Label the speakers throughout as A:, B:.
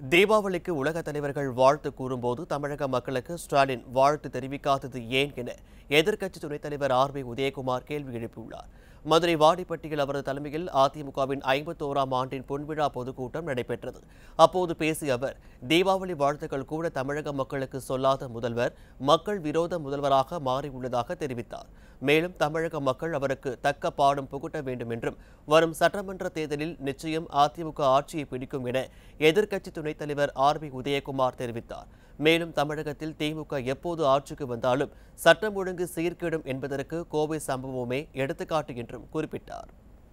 A: தீபாவளிக்கு உலக தலைவர்கள் வாழ்த்து கூறும்போது தமிழக மக்களுக்கு ஸ்டாலின் வாழ்த்து தெரிவிக்காதது ஏன் என எதிர்க்கட்சி துணைத் தலைவர் ஆர் பி உதயகுமார் கேள்வி எழுப்பியுள்ளார் மதுரை வாடிப்பட்டியில் அவரது தலைமையில் அதிமுகவின் ஐம்பத்தோராம் ஆண்டின் பொன்விழா பொதுக்கூட்டம் நடைபெற்றது அப்போது பேசிய அவர் தீபாவளி வாழ்த்துக்கள் கூட தமிழக மக்களுக்கு சொல்லாத முதல்வர் மக்கள் விரோத முதல்வராக மாறியுள்ளதாக தெரிவித்தார் மேலும் தமிழக மக்கள் அவருக்கு தக்க பாடம் புகட்ட வேண்டும் என்றும் வரும் சட்டமன்ற தேர்தலில் நிச்சயம் அதிமுக ஆட்சியை பிடிக்கும் என எதிர்க்கட்சி துணைத் தலைவர் ஆர் பி உதயகுமார் தெரிவித்தார் மேலும் தமிழகத்தில் திமுக எப்போது ஆட்சிக்கு வந்தாலும் சட்டம் ஒழுங்கு சீர்கேடும் என்பதற்கு கோவை சம்பவமே எடுத்துக்காட்டு என்றும் குறிப்பிட்டார்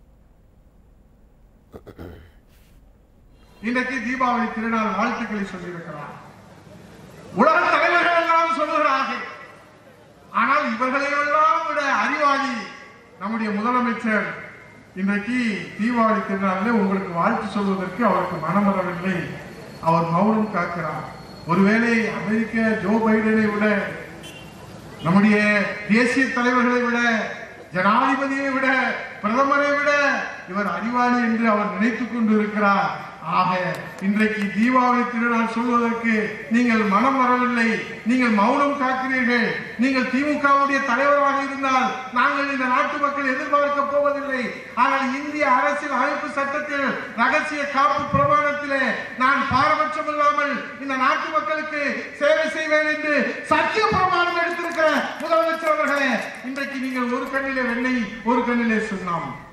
B: இன்றைக்கு தீபாவளி திருநாள் வாழ்த்துக்களை சொல்லியிருக்கிறார் உலக தலைவர்கள் எல்லாம் சொல்லுகிறார்கள் ஆனால் இவர்களையெல்லாம் விட அறிவாளி நம்முடைய முதலமைச்சர் இன்றைக்கு தீபாவளி திருநாளில் உங்களுக்கு வாழ்த்து சொல்வதற்கு அவருக்கு மனம் வரவில்லை அவர் மௌனம் காக்கிறார் ஒருவேளை அமெரிக்க ஜோ பைடனை விட நம்முடைய தேசிய தலைவர்களை விட ஜனாதிபதியை விட பிரதமரை விட இவர் அறிவாளி என்று அவர் நினைத்துக் கொண்டு இருக்கிறார் ஆக இன்றைக்கு தீபாவளி திருநாள் சொல்வதற்கு நீங்கள் மனம் வரவில்லை நீங்கள் மௌனம் காக்கிறீர்கள் நீங்கள் திமுகவுடைய தலைவராக இருந்தால் நாங்கள் இந்த நாட்டு மக்கள் எதிர்பார்க்க போவதில்லை ஆனால் இந்திய அரசியல் அமைப்பு சட்டத்தில் ரகசிய காப்பு பிரமாணத்திலே நான் பாரபட்சம் இல்லாமல் இந்த நாட்டு மக்களுக்கு சேவை செய்வேன் என்று சத்திய பிரமாணம் எடுத்திருக்கிற முதலமைச்சர் அவர்களே இன்றைக்கு நீங்கள் ஒரு கண்ணிலே வெண்ணெய் ஒரு கண்ணிலே சுண்ணாம்பு